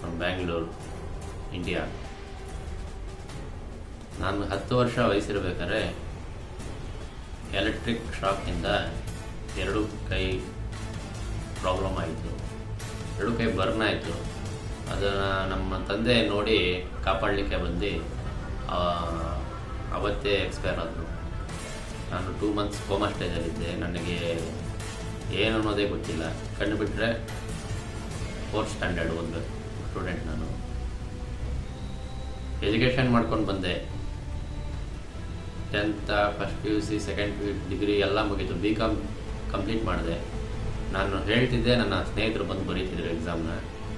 From Bangalore India ನಾನು ಹತ್ತು ವರ್ಷ ವಯಸ್ಸಿರ್ಬೇಕಾದ್ರೆ ಎಲೆಕ್ಟ್ರಿಕ್ ಶಾಕಿಂದ ಎರಡು ಕೈ ಪ್ರಾಬ್ಲಮ್ ಆಯಿತು ಎರಡು ಕೈ ಬರ್ನ್ ಆಯಿತು ಅದನ್ನು ನಮ್ಮ ತಂದೆ ನೋಡಿ ಕಾಪಾಡಲಿಕ್ಕೆ ಬಂದು ಆ, ಅವತ್ತೇ ಎಕ್ಸ್ಪೈರ್ ಆದರು ನಾನು ಟೂ ಮಂತ್ಸ್ ಕೋಮಾ ಸ್ಟೇಜಲ್ಲಿದ್ದೆ ನನಗೆ ಏನು ಅನ್ನೋದೇ ಗೊತ್ತಿಲ್ಲ ಕಣ್ಣು ಬಿಟ್ಟರೆ ಫೋರ್ತ್ ಸ್ಟ್ಯಾಂಡರ್ಡ್ ಒಂದು ಸ್ಟೂಡೆಂಟ್ ನಾನು ಎಜುಕೇಷನ್ ಮಾಡ್ಕೊಂಡು ಬಂದೆ tenth first P U C second P U degree ಎಲ್ಲ ಮುಗೀತು ಬಿ ಕಾಮ್ ಕಂಪ್ಲೀಟ್ ಮಾಡಿದೆ ನಾನು ಹೇಳ್ತಿದ್ದೆ ನನ್ನ ಸ್ನೇಹಿತರು ಬಂದು ಬರೀತಿದ್ರು ಎಕ್ಸಾಮ್ನ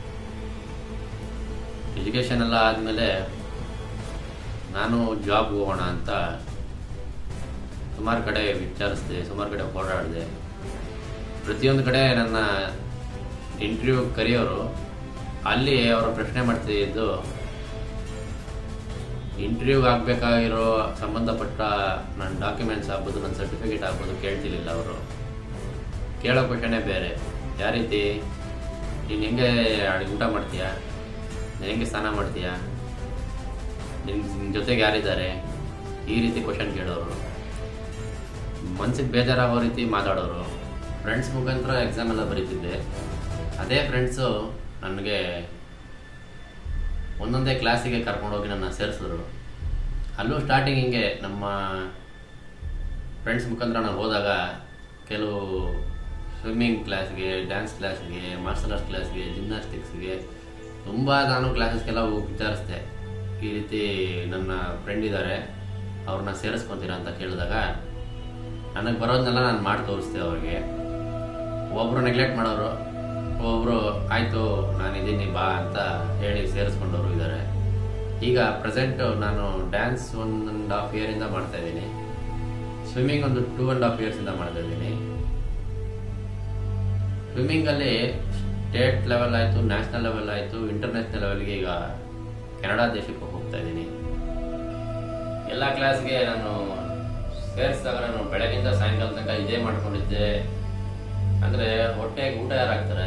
ಎಜುಕೇಷನ್ ಎಲ್ಲ ಆದಮೇಲೆ ನಾನು ಜಾಬ್ ಹೋಗೋಣ ಅಂತ ಸುಮಾರು ಕಡೆ ವಿಚಾರಿಸಿದೆ ಸುಮಾರು ಕಡೆ ಓಡಾಡಿದೆ ಪ್ರತಿಯೊಂದು ಕಡೆ ನನ್ನ ಇಂಟರ್ವ್ಯೂ ಕರೆಯೋರು ಅಲ್ಲಿ ಅವರು ಪ್ರಶ್ನೆ ಮಾಡ್ತಿದ್ದು ಇಂಟರ್ವ್ಯೂಗೆ ಆಗಬೇಕಾಗಿರೋ ಸಂಬಂಧಪಟ್ಟ ನನ್ನ ಡಾಕ್ಯುಮೆಂಟ್ಸ್ ಆಗ್ಬೋದು ನನ್ನ ಸರ್ಟಿಫಿಕೇಟ್ ಆಗ್ಬೋದು ಕೇಳ್ತಿರ್ಲಿಲ್ಲ ಅವರು ಕೇಳೋ ಕ್ವಶನೇ ಬೇರೆ ಯಾವ ರೀತಿ ನೀನು ಹೆಂಗೆ ಅಡ್ಗೆ ಊಟ ಮಾಡ್ತೀಯಾ ನೀನು ಹೆಂಗೆ ಸ್ನಾನ ಮಾಡ್ತೀಯಾ ನಿನ್ನ ನಿನ್ನ ಜೊತೆಗೆ ಯಾರಿದ್ದಾರೆ ಈ ರೀತಿ ಕ್ವಶನ್ ಕೇಳೋರು ಮನ್ಸಿಗೆ ಬೇಜಾರಾಗೋ ರೀತಿ ಮಾತಾಡೋರು ಫ್ರೆಂಡ್ಸ್ ಮುಖಾಂತರ ಎಕ್ಸಾಮ್ ಎಲ್ಲ ಬರೀತಿದ್ದೆ ಅದೇ ಫ್ರೆಂಡ್ಸು ನನಗೆ ಒಂದೊಂದೇ ಕ್ಲಾಸಿಗೆ ಕರ್ಕೊಂಡೋಗಿ ನನ್ನ ಸೇರಿಸಿದ್ರು ಅಲ್ಲೂ ಸ್ಟಾರ್ಟಿಂಗ್ ಹಿಂಗೆ ನಮ್ಮ ಫ್ರೆಂಡ್ಸ್ ಮುಖಾಂತರ ನಾನು ಹೋದಾಗ ಕೆಲವು ಸ್ವಿಮ್ಮಿಂಗ್ ಕ್ಲಾಸ್ಗೆ ಡ್ಯಾನ್ಸ್ ಕ್ಲಾಸ್ಗೆ ಮಾರ್ಷಲ್ ಆರ್ಟ್ಸ್ ಕ್ಲಾಸ್ಗೆ ಜಿಮ್ನಾಸ್ಟಿಕ್ಸ್ಗೆ ತುಂಬ ನಾನು ಕ್ಲಾಸಸ್ಗೆಲ್ಲ ಹೋಗಿ ವಿಚಾರಿಸ್ದೆ ಈ ರೀತಿ ನನ್ನ ಫ್ರೆಂಡ್ ಇದ್ದಾರೆ ಅವ್ರನ್ನ ಸೇರಿಸ್ಕೊತೀರಾ ಅಂತ ಕೇಳಿದಾಗ ನನಗೆ ಬರೋದನ್ನೆಲ್ಲ ನಾನು ಮಾಡಿ ತೋರಿಸ್ದೆ ಅವ್ರಿಗೆ ಒಬ್ಬರು ನೆಗ್ಲೆಕ್ಟ್ ಮಾಡೋರು ಒಬ್ಬರು ಆಯಿತು ನಾನಿದ್ದೀನಿ ಬಾ ಅಂತ ಹೇಳಿ ಸೇರಿಸ್ಕೊಂಡವರು ಇದ್ದಾರೆ ಈಗ ಪ್ರೆಸೆಂಟ್ ನಾನು ಡ್ಯಾನ್ಸ್ ಒನ್ ಆ್ಯಂಡ್ ಹಾಫ್ ಇಯರಿಂದ ಮಾಡ್ತಾ ಇದ್ದೀನಿ ಸ್ವಿಮ್ಮಿಂಗ್ ಒಂದು ಟೂ ಆ್ಯಂಡ್ ಹಾಫ್ ಇಯರ್ಸಿಂದ ಮಾಡ್ತಾ ಇದ್ದೀನಿ ಸ್ವಿಮ್ಮಿಂಗಲ್ಲಿ ಸ್ಟೇಟ್ ಲೆವೆಲ್ ಆಯಿತು ನ್ಯಾಷನಲ್ ಲೆವೆಲ್ ಆಯಿತು ಇಂಟರ್ನ್ಯಾಷನಲ್ ಲೆವೆಲ್ಗೆ ಈಗ ಕೆನಡಾ ದೇಶಕ್ಕೆ ಹೋಗ್ತಾ ಇದ್ದೀನಿ ಎಲ್ಲ ಕ್ಲಾಸ್ಗೆ ನಾನು ಸೇರಿಸಿದಾಗ ನಾನು ಬೆಳಗಿಂದ ಸಾಯಂಕಾಲ ತನಕ ಇದೇ ಮಾಡ್ಕೊಂಡಿದ್ದೆ ಅಂದ್ರೆ ಹೊಟ್ಟೆಗೆ ಊಟ ಯಾರು ಹಾಕ್ತಾರೆ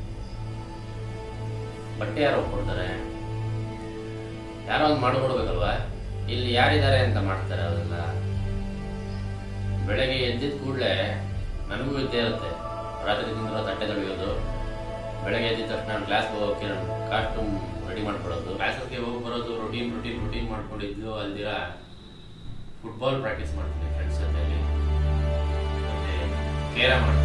ಬಟ್ಟೆ ಯಾರು ಕೊಡ್ತಾರೆ ಯಾರೋ ಒಂದು ಮಾಡ್ಕೊಡ್ಬೇಕಲ್ವಾ ಇಲ್ಲಿ ಯಾರಿದ್ದಾರೆ ಅಂತ ಮಾಡ್ತಾರೆ ಅವೆಲ್ಲ ಬೆಳಗ್ಗೆ ಎದ್ದಿದ ಕೂಡಲೇ ನನಗೂ ಇದ್ದೇ ಇರುತ್ತೆ ರಾತ್ರಿ ತಿಂದಿರೋ ತಟ್ಟೆ ತೊಳೆಯೋದು ಬೆಳಗ್ಗೆ ಎದ್ದಿದ ತಕ್ಷಣ ನಾನು ಕ್ಲಾಸ್ಗೆ ಹೋಗೋಕೆ ನಾನು ಕಾಸ್ಟ್ಯೂಮ್ ರೆಡಿ ಮಾಡ್ಕೊಳ್ಳೋದು ಕ್ಲಾಸಸ್ಗೆ ಹೋಗಿ ಬರೋದು ರೊಟೀನ್ ರೊಟೀನ್ ರೊಟೀನ್ ಮಾಡ್ಕೊಂಡಿದ್ದು ಅಲ್ದಿರ ಫುಟ್ಬಾಲ್ ಪ್ರಾಕ್ಟೀಸ್ ಮಾಡ್ತೀನಿ ಫ್ರೆಂಡ್ಸ್ ಜೊತೆಲಿ ಮತ್ತೆ ಕೇರ ಮಾಡ್ತೀನಿ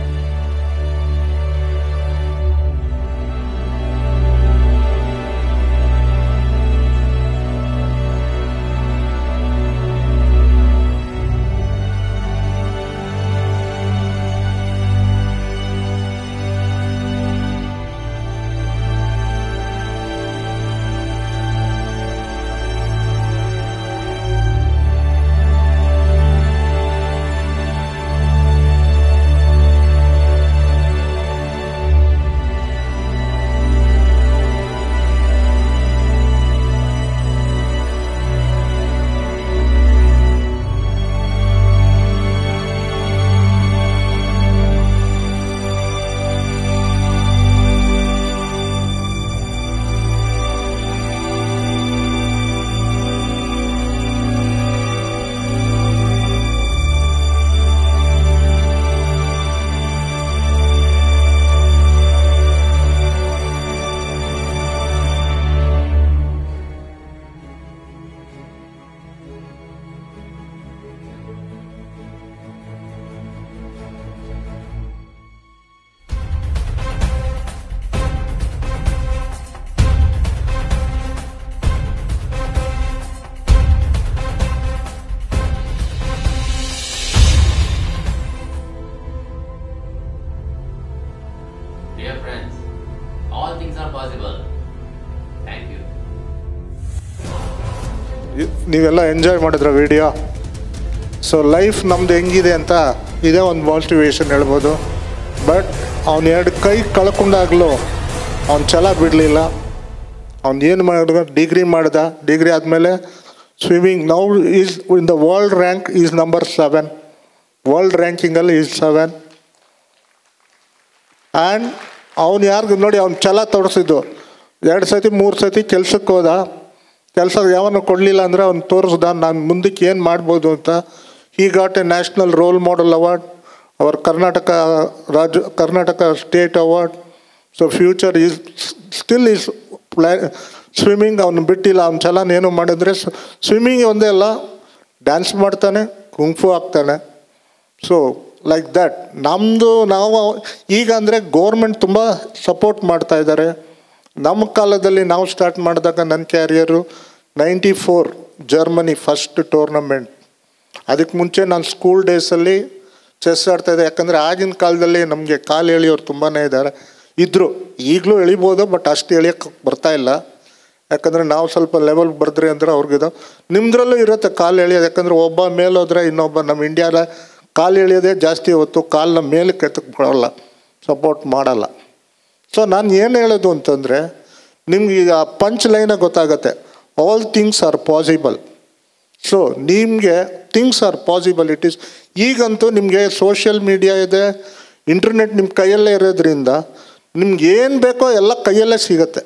Dear friends, all things are possible. Thank you. ಇ- ನೀವೆಲ್ಲ ಎಂಜಾಯ್ ಮಾಡಿದ್ರ ವಿಡಿಯೋ ಸೊ ಲೈಫ್ ನಮ್ದು ಹೆಂಗಿದೆ ಅಂತ ಇದೇ ಒಂದು ಮೋಟಿವೇಶನ್ ಹೇಳ್ಬೋದು ಬಟ್ ಅವ್ನು ಎರಡು ಕೈ ಕಳ್ಕೊಂಡಾಗಲೂ ಅವ್ನು ಛಲ ಬಿಡಲಿಲ್ಲ ಅವ್ನು ಏನು ಮಾಡಿದ ಡಿಗ್ರಿ ಮಾಡ್ದ ಡಿಗ್ರಿ ಆದಮೇಲೆ swimming now is in the world rank is number seven world ರ್ಯಾಂಕಿಂಗಲ್ಲಿ ಈಸ್ ಸೆವೆನ್ ಆ್ಯಂಡ್ ಅವ್ನು ಯಾರಿಗೂ ನೋಡಿ ಅವ್ನು ಛಲ ತೋರಿಸಿದ್ದು ಎರಡು ಸತಿ ಮೂರು ಸತಿ ಕೆಲ್ಸಕ್ಕೆ ಹೋದ ಕೆಲಸ ಯಾವನು ಕೊಡಲಿಲ್ಲ ಅಂದರೆ ಅವ್ನು ತೋರಿಸ್ದ ನಾನು ಮುಂದಕ್ಕೆ ಏನು ಮಾಡ್ಬೋದು ಅಂತ he got a national role model award our Karnataka ರಾಜ್ಯ Karnataka state award so future is still is ಪ್ಲಾ ಸ್ವಿಮ್ಮಿಂಗ್ ಅವನು ಬಿಟ್ಟಿಲ್ಲ ಅವ್ನ ಚಲನ ಏನು ಮಾಡಿದ್ರೆ ಸ್ವಿಮ್ಮಿಂಗ್ ಒಂದೇ ಅಲ್ಲ ಡ್ಯಾನ್ಸ್ ಮಾಡ್ತಾನೆ ಕುಂಫು ಆಗ್ತಾನೆ ಸೊ ಲೈಕ್ ದ್ಯಾಟ್ ನಮ್ಮದು ನಾವು ಈಗ ಅಂದರೆ ಗೋರ್ಮೆಂಟ್ ತುಂಬ ಸಪೋರ್ಟ್ ಮಾಡ್ತಾ ಇದ್ದಾರೆ ನಮ್ಮ ಕಾಲದಲ್ಲಿ ನಾವು ಸ್ಟಾರ್ಟ್ ಮಾಡಿದಾಗ ನನ್ನ career ninety four Germany first tournament ಅದಕ್ಕೆ ಮುಂಚೆ ನಾನು ಸ್ಕೂಲ್ ಡೇಸಲ್ಲಿ ಚೆಸ್ ಆಡ್ತಾಯಿದ್ದೆ ಯಾಕಂದರೆ ಆಗಿನ ಕಾಲದಲ್ಲಿ ನಮಗೆ ಕಾಲು ಎಳೆಯೋರು ತುಂಬಾ ಇದ್ದಾರೆ ಇದ್ದರು ಈಗಲೂ ಎಳಿಬೋದು ಬಟ್ ಅಷ್ಟು ಎಳಿಯೋಕ್ಕೆ ಬರ್ತಾ ಇಲ್ಲ ಯಾಕಂದರೆ ನಾವು ಸ್ವಲ್ಪ ಲೆವೆಲ್ ಬರೆದ್ರಿ ಅಂದ್ರೆ ಅವ್ರಿಗಿದು ನಿಮ್ಮದ್ರಲ್ಲೂ ಇರುತ್ತೆ ಕಾಲು ಎಳೆಯೋದು ಯಾಕಂದರೆ ಒಬ್ಬ ಮೇಲೋದ್ರೆ ಇನ್ನೊಬ್ಬ ನಮ್ಮ ಇಂಡಿಯಾದ ಕಾಲು ಎಳೆಯೋದೇ ಜಾಸ್ತಿ ಹೊತ್ತು ಕಾಲನ್ನ ಮೇಲಕ್ಕೆ ಎತ್ತಕ್ಕೆ ಬರೋಲ್ಲ ಸಪೋರ್ಟ್ ಮಾಡಲ್ಲ ಸೊ ನಾನು ಏನು ಹೇಳೋದು ಅಂತಂದರೆ ನಿಮ್ಗೆ ಈಗ ಪಂಚ್ ಲೈನ ಗೊತ್ತಾಗತ್ತೆ all things are possible so ನಿಮಗೆ ಥಿಂಗ್ಸ್ ಆರ್ ಪಾಸಿಬಿಲಿಟೀಸ್ ಈಗಂತೂ ನಿಮಗೆ ಸೋಷಿಯಲ್ ಮೀಡಿಯಾ ಇದೆ ಇಂಟರ್ನೆಟ್ ನಿಮ್ಮ ಕೈಯಲ್ಲೇ ಇರೋದ್ರಿಂದ ನಿಮ್ಗೆ ಏನು ಬೇಕೋ ಎಲ್ಲ ಕೈಯಲ್ಲೇ ಸಿಗತ್ತೆ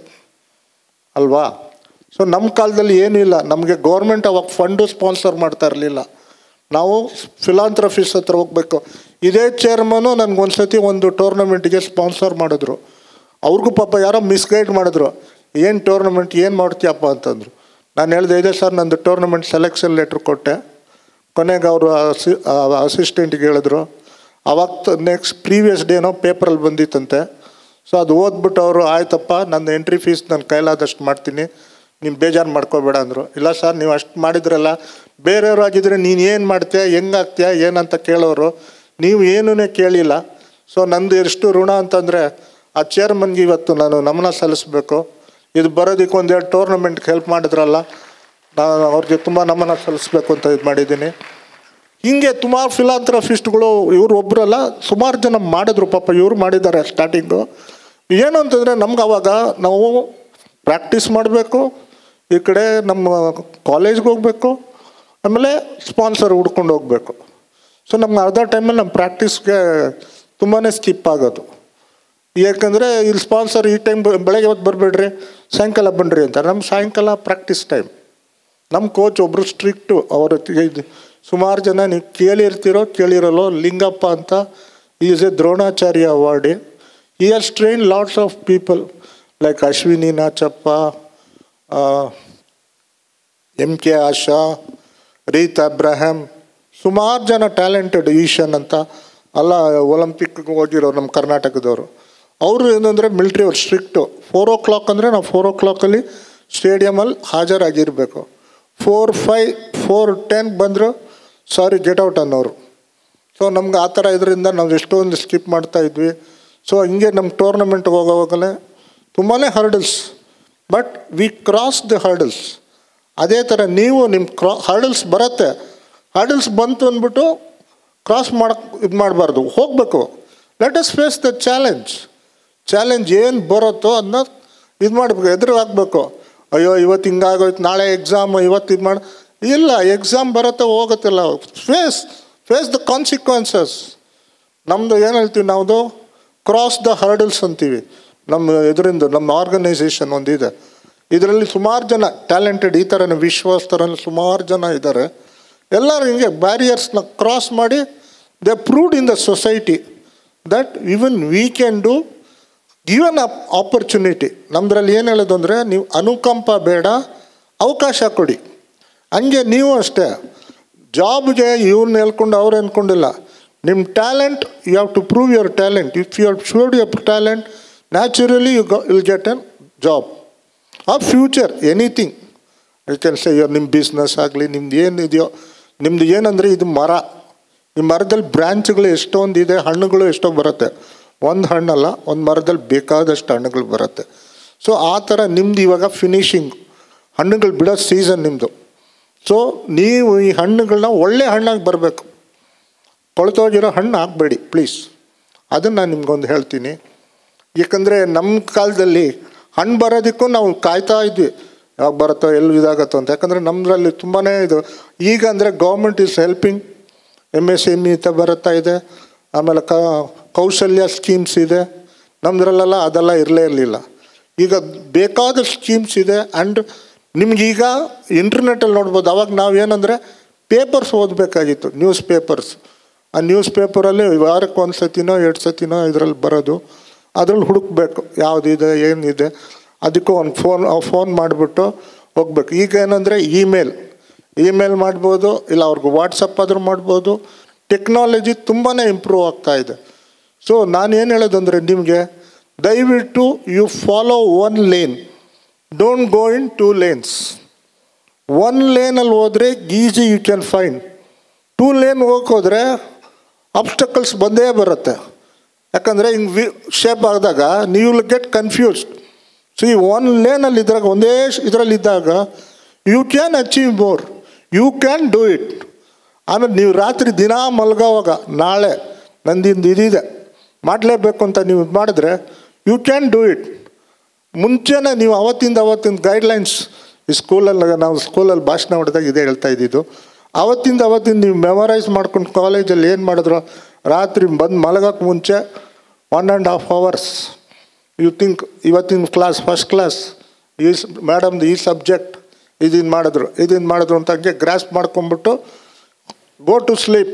ಅಲ್ವಾ ಸೊ ನಮ್ಮ ಕಾಲದಲ್ಲಿ ಏನೂ ಇಲ್ಲ ನಮಗೆ ಗೌರ್ಮೆಂಟ್ ಅವಾಗ ಫಂಡು ಸ್ಪಾನ್ಸರ್ ಮಾಡ್ತಾ ಇರಲಿಲ್ಲ ನಾವು ಫಿಲಾಂಥ್ರಫೀಸ್ ಹತ್ರ ಹೋಗಬೇಕು ಇದೇ ಚೇರ್ಮನು ನನಗೊಂದು ಸತಿ ಒಂದು ಟೂರ್ನಮೆಂಟ್ಗೆ ಸ್ಪಾನ್ಸರ್ ಮಾಡಿದ್ರು ಅವ್ರಿಗೂ ಪಾಪ ಯಾರೋ ಮಿಸ್ಗೈಡ್ ಮಾಡಿದ್ರು ಏನು ಟೂರ್ನಮೆಂಟ್ ಏನು ಮಾಡ್ತೀಯಪ್ಪ ಅಂತಂದರು ನಾನು ಹೇಳಿದೆ ಇದೆ ಸರ್ ನಂದು ಟೂರ್ನಮೆಂಟ್ ಸೆಲೆಕ್ಷನ್ ಲೆಟ್ರ್ ಕೊಟ್ಟೆ ಕೊನೆಗೆ ಅವರು ಅಸಿ ಅಸಿಸ್ಟೆಂಟ್ಗೆ ಹೇಳಿದ್ರು ಅವಾಗ ನೆಕ್ಸ್ಟ್ ಪ್ರೀವಿಯಸ್ ಡೇನೋ ಪೇಪರಲ್ಲಿ ಬಂದಿತ್ತಂತೆ ಸೊ ಅದು ಓದ್ಬಿಟ್ಟು ಅವರು ಆಯ್ತಪ್ಪ ನನ್ನ ಎಂಟ್ರಿ ಫೀಸ್ ನನ್ನ ಕೈಲಾದಷ್ಟು ಮಾಡ್ತೀನಿ ನೀವು ಬೇಜಾರು ಮಾಡ್ಕೋಬೇಡ ಅಂದರು ಇಲ್ಲ ಸರ್ ನೀವು ಅಷ್ಟು ಮಾಡಿದ್ರಲ್ಲ ಬೇರೆಯವರು ಆಗಿದ್ರೆ ನೀನು ಏನು ಮಾಡ್ತೀಯ ಹೆಂಗಾಗ್ತೀಯ ಏನಂತ ಕೇಳೋರು ನೀವು ಏನೂ ಕೇಳಿಲ್ಲ ಸೊ ನಂದು ಎಷ್ಟು ಋಣ ಅಂತಂದರೆ ಆ ಚೇರ್ಮನ್ಗೆ ಇವತ್ತು ನಾನು ನಮನ ಸಲ್ಲಿಸ್ಬೇಕು ಇದು ಬರೋದಕ್ಕೆ ಒಂದೆರಡು ಟೂರ್ನಮೆಂಟ್ಗೆ ಹೆಲ್ಪ್ ಮಾಡಿದ್ರಲ್ಲ ನಾನು ಅವ್ರಿಗೆ ತುಂಬ ನಮನ ಸಲ್ಲಿಸ್ಬೇಕು ಅಂತ ಇದು ಮಾಡಿದ್ದೀನಿ ಹಿಂಗೆ ಸುಮಾರು ಫಿಲಾಂಥ್ರಫಿಸ್ಟ್ಗಳು ಇವರು ಒಬ್ಬರಲ್ಲ ಸುಮಾರು ಜನ ಮಾಡಿದ್ರು ಪಾಪ ಇವರು ಮಾಡಿದ್ದಾರೆ ಸ್ಟಾರ್ಟಿಂಗು ಏನು ಅಂತಂದರೆ ನಮ್ಗೆ ಅವಾಗ ನಾವು ಪ್ರಾಕ್ಟೀಸ್ ಮಾಡಬೇಕು ಈ ಕಡೆ ನಮ್ಮ ಕಾಲೇಜ್ಗೆ ಹೋಗಬೇಕು ಆಮೇಲೆ ಸ್ಪಾನ್ಸರ್ ಹುಡ್ಕೊಂಡು ಹೋಗಬೇಕು ಸೊ ನಮ್ಗೆ ಅರ್ಧ ಟೈಮಲ್ಲಿ ನಮ್ಮ ಪ್ರಾಕ್ಟೀಸ್ಗೆ ತುಂಬಾ ಸ್ಕಿಪ್ ಆಗೋದು ಯಾಕಂದರೆ ಇಲ್ಲಿ ಸ್ಪಾನ್ಸರ್ ಈ ಟೈಮ್ ಬೆಳಗ್ಗೆ ಹೊತ್ತು ಬರಬೇಡ್ರಿ ಸಾಯಂಕಾಲ ಬನ್ನಿರಿ ಅಂತ ನಮ್ಮ ಸಾಯಂಕಾಲ ಪ್ರಾಕ್ಟೀಸ್ ಟೈಮ್ ನಮ್ಮ ಕೋಚ್ ಒಬ್ಬರು ಸ್ಟ್ರಿಕ್ಟು ಅವರ ಇದು ಸುಮಾರು ಜನ ನೀವು ಕೇಳಿರ್ತೀರೋ ಕೇಳಿರಲ್ಲೋ ಲಿಂಗಪ್ಪ ಅಂತ is a Dronacharya awardee he are strain lots of people like Ashwini Nachappa M K Asha Reeth Abraham ಸುಮಾರು ಜನ ಟ್ಯಾಲೆಂಟೆಡ್ ಈಶನ್ ಅಂತ ಅಲ್ಲ ಒಲಿಂಪಿಕ್ಗೆ ಹೋಗಿರೋರು ನಮ್ಮ ಕರ್ನಾಟಕದವರು ಅವರು ಏನಂದರೆ ಮಿಲ್ಟ್ರಿ ಅವ್ರು ಸ್ಟ್ರಿಕ್ಟು ಫೋರ್ ಓ ಕ್ಲಾಕ್ ಅಂದರೆ ನಾವು ಫೋರ್ ಓ ಕ್ಲಾಕಲ್ಲಿ ಸ್ಟೇಡಿಯಮಲ್ಲಿ ಹಾಜರಾಗಿರಬೇಕು ಫೋರ್ ಫೈ ಫೋರ್ ಟೆನ್ ಬಂದರು ಸಾರಿ ಗೆಟ್ ಔಟ್ ಅನ್ನೋರು ಸೊ ನಮ್ಗೆ ಆ ಥರ ಇದರಿಂದ ನಾವು ಎಷ್ಟೊಂದು ಸ್ಕಿಪ್ ಮಾಡ್ತಾ ಇದ್ವಿ ಸೊ ಹಿಂಗೆ ನಮ್ಮ ಟೂರ್ನಮೆಂಟ್ಗೆ ಹೋಗೋವಾಗಲೇ ತುಂಬಾ hurdles but we cross the hurdles ಅದೇ ಥರ ನೀವು ನಿಮ್ಮ ಕ್ರಾ ಹರ್ಡಲ್ಸ್ ಬರುತ್ತೆ ಹರ್ಡಲ್ಸ್ ಬಂತು ಅಂದ್ಬಿಟ್ಟು ಕ್ರಾಸ್ ಮಾಡಕ್ಕೆ ಇದು ಮಾಡಬಾರ್ದು ಹೋಗಬೇಕು let us face the challenge challenge ಏನು ಬರುತ್ತೋ ಅದನ್ನ ಇದು ಮಾಡಬೇಕು ಎದುರು ಹಾಕ್ಬೇಕು ಅಯ್ಯೋ ಇವತ್ತು ಹಿಂಗಾಗೋಯ್ತು ನಾಳೆ ಎಕ್ಸಾಮ್ ಇವತ್ತು ಇದು ಮಾಡಿ ಇಲ್ಲ ಎಕ್ಸಾಮ್ ಬರುತ್ತೆ ಹೋಗುತ್ತಿಲ್ಲ ಫೇಸ್ ಫೇಸ್ ದ ಕಾನ್ಸಿಕ್ವೆನ್ಸಸ್ ನಮ್ಮದು ಏನು ಹೇಳ್ತೀವಿ ನಾವು ಕ್ರಾಸ್ ದ ಹರ್ಡಲ್ಸ್ ಅಂತೀವಿ ನಮ್ಮ ಇದರಿಂದ ನಮ್ಮ ಆರ್ಗನೈಸೇಷನ್ ಒಂದಿದೆ ಇದರಲ್ಲಿ ಸುಮಾರು ಜನ ಟ್ಯಾಲೆಂಟೆಡ್ ಈ ಥರನೇ ವಿಶ್ವಾಸ್ ಥರನೇ ಸುಮಾರು ಜನ ಇದ್ದಾರೆ ಎಲ್ಲರೂ ಹಿಂಗೆ ಬ್ಯಾರಿಯರ್ಸ್ನ ಕ್ರಾಸ್ ಮಾಡಿ they proved in the society that even we can do given up opportunity ನಮ್ಮದ್ರಲ್ಲಿ ಏನು ಹೇಳೋದು ಅಂದರೆ ನೀವು ಅನುಕಂಪ ಬೇಡ ಅವಕಾಶ ಕೊಡಿ ಹಂಗೆ ನೀವು ಅಷ್ಟೇ ಜಾಬ್ಗೆ ಇವ್ರನ್ನ ಹೇಳ್ಕೊಂಡು ಅವ್ರು ಅಂದ್ಕೊಂಡಿಲ್ಲ ನಿಮ್ಮ talent you have to prove your talent if you have showed your talent naturally you will get an job a future anything you can say ನಿಮ್ಮ ಬಿಸ್ನೆಸ್ ಆಗಲಿ ನಿಮ್ದು ಏನಿದೆಯೋ ನಿಮ್ದು ಏನಂದರೆ ಇದು ಮರ ಈ ಮರದಲ್ಲಿ ಬ್ರ್ಯಾಂಚ್ಗಳು ಎಷ್ಟೊಂದು ಇದೆ ಹಣ್ಣುಗಳು ಎಷ್ಟೋ ಬರುತ್ತೆ ಒಂದು ಹಣ್ಣಲ್ಲ ಒಂದು ಮರದಲ್ಲಿ ಬೇಕಾದಷ್ಟು ಹಣ್ಣುಗಳು ಬರುತ್ತೆ ಸೊ ಆ ಥರ ನಿಮ್ದು ಇವಾಗ ಫಿನಿಶಿಂಗ್ ಹಣ್ಣುಗಳು ಬಿಡೋ ಸೀಸನ್ ನಿಮ್ಮದು ಸೊ ನೀವು ಈ ಹಣ್ಣುಗಳನ್ನ ಒಳ್ಳೆ ಹಣ್ಣಾಗಿ ಬರಬೇಕು ಕೊಳ್ತೋಗಿರೋ ಹಣ್ಣು ಹಾಕಬೇಡಿ ಪ್ಲೀಸ್ ಅದನ್ನು ನಾನು ನಿಮ್ಗೊಂದು ಹೇಳ್ತೀನಿ ಏಕೆಂದರೆ ನಮ್ಮ ಕಾಲದಲ್ಲಿ ಹಣ್ಣು ಬರೋದಕ್ಕೂ ನಾವು ಕಾಯ್ತಾ ಇದ್ವಿ ಯಾವಾಗ ಬರುತ್ತೋ ಎಲ್ಲಿ ಇದಾಗತ್ತೋ ಅಂತ ಯಾಕಂದರೆ ನಮ್ಮದ್ರಲ್ಲಿ ತುಂಬಾ ಇದು ಈಗ ಅಂದರೆ government is helping M S M E ಅಂತ ಬರುತ್ತಾ ಇದೆ ಆಮೇಲೆ ಕ ಕೌಶಲ್ಯ ಸ್ಕೀಮ್ಸ್ ಇದೆ ನಮ್ಮದ್ರಲ್ಲೆಲ್ಲ ಅದೆಲ್ಲ ಇರಲೇ ಇರಲಿಲ್ಲ ಈಗ ಬೇಕಾದ ಸ್ಕೀಮ್ಸ್ ಇದೆ ಆ್ಯಂಡ್ ನಿಮ್ಗೀಗ ಇಂಟರ್ನೆಟಲ್ಲಿ ನೋಡ್ಬೋದು ಅವಾಗ ನಾವೇನಂದರೆ ಪೇಪರ್ಸ್ ಓದಬೇಕಾಗಿತ್ತು ನ್ಯೂಸ್ ಪೇಪರ್ಸ್ ಆ ನ್ಯೂಸ್ ಪೇಪರಲ್ಲಿ ವಾರಕ್ಕೆ ಒಂದು ಸತಿನೋ ಎರಡು ಸತಿನೋ ಇದರಲ್ಲಿ ಬರೋದು ಅದ್ರಲ್ಲಿ ಹುಡುಕ್ಬೇಕು ಯಾವುದಿದೆ ಏನಿದೆ ಅದಕ್ಕೂ ಒಂದು ಫೋನ್ ಫೋನ್ ಮಾಡಿಬಿಟ್ಟು ಹೋಗ್ಬೇಕು ಈಗ ಏನಂದರೆ ಇಮೇಲ್ ಇಮೇಲ್ ಮಾಡ್ಬೋದು ಇಲ್ಲ ಅವ್ರಿಗೆ ವಾಟ್ಸಪ್ ಆದರೂ ಮಾಡ್ಬೋದು ಟೆಕ್ನಾಲಜಿ ತುಂಬಾ ಇಂಪ್ರೂವ್ ಆಗ್ತಾ ಇದೆ ಸೊ ನಾನು ಏನು ಹೇಳೋದಂದರೆ ನಿಮಗೆ ದಯವಿಟ್ಟು you follow one lane don't go in two lanes one ಲೇನಲ್ಲಿ ಹೋದರೆ easy you can find two lane ಹೋಗೋದ್ರೆ ಅಬ್ಸ್ಟಕಲ್ಸ್ ಬಂದೇ ಬರುತ್ತೆ ಯಾಕಂದರೆ ಹಿಂಗೆ ವಿ ಶೇಪ್ ಆದಾಗ ನೀವು ವಿಲ್ ಗೆಟ್ ಕನ್ಫ್ಯೂಸ್ಡ್ ಸೊ ಈ ಒನ್ ಲೇನಲ್ಲಿ ಇದ್ರಾಗ ಒಂದೇ ಇದರಲ್ಲಿದ್ದಾಗ you can achieve more you can do it ಆಮೇಲೆ ನೀವು ರಾತ್ರಿ ದಿನ ಮಲ್ಗೋವಾಗ ನಾಳೆ ನಂದಿಂದು ಇದಿದೆ ಮಾಡಲೇಬೇಕು ಅಂತ ನೀವು ಇದು ಮಾಡಿದ್ರೆ ಯು ಕ್ಯಾನ್ ಡೂ ಇಟ್ ಮುಂಚೆನೇ ನೀವು ಅವತ್ತಿಂದ ಅವತ್ತಿನ ಗೈಡ್ಲೈನ್ಸ್ ಈ ಸ್ಕೂಲಲ್ಲಿ ನಾವು ಸ್ಕೂಲಲ್ಲಿ ಭಾಷಣ ಮಾಡಿದಾಗ ಇದೇ ಹೇಳ್ತಾ ಇದ್ದಿದ್ದು ಅವತ್ತಿಂದ ಅವತ್ತಿನ ನೀವು ಮೆಮೊರೈಸ್ ಮಾಡ್ಕೊಂಡು ಕಾಲೇಜಲ್ಲಿ ಏನು ಮಾಡಿದ್ರು ರಾತ್ರಿ ಬಂದು ಮಲಗೋಕ್ಕೆ ಮುಂಚೆ one and half hours you think ಇವತ್ತಿನ ಕ್ಲಾಸ್ ಫಸ್ಟ್ ಕ್ಲಾಸ್ ಈ ಮೇಡಮ್ದು ಈ ಸಬ್ಜೆಕ್ಟ್ ಇದನ್ನು ಮಾಡಿದ್ರು ಇದನ್ನು ಮಾಡಿದ್ರು ಅಂತ ಹಂಗೆ ಗ್ರಾಸ್ ಮಾಡ್ಕೊಂಬಿಟ್ಟು go to sleep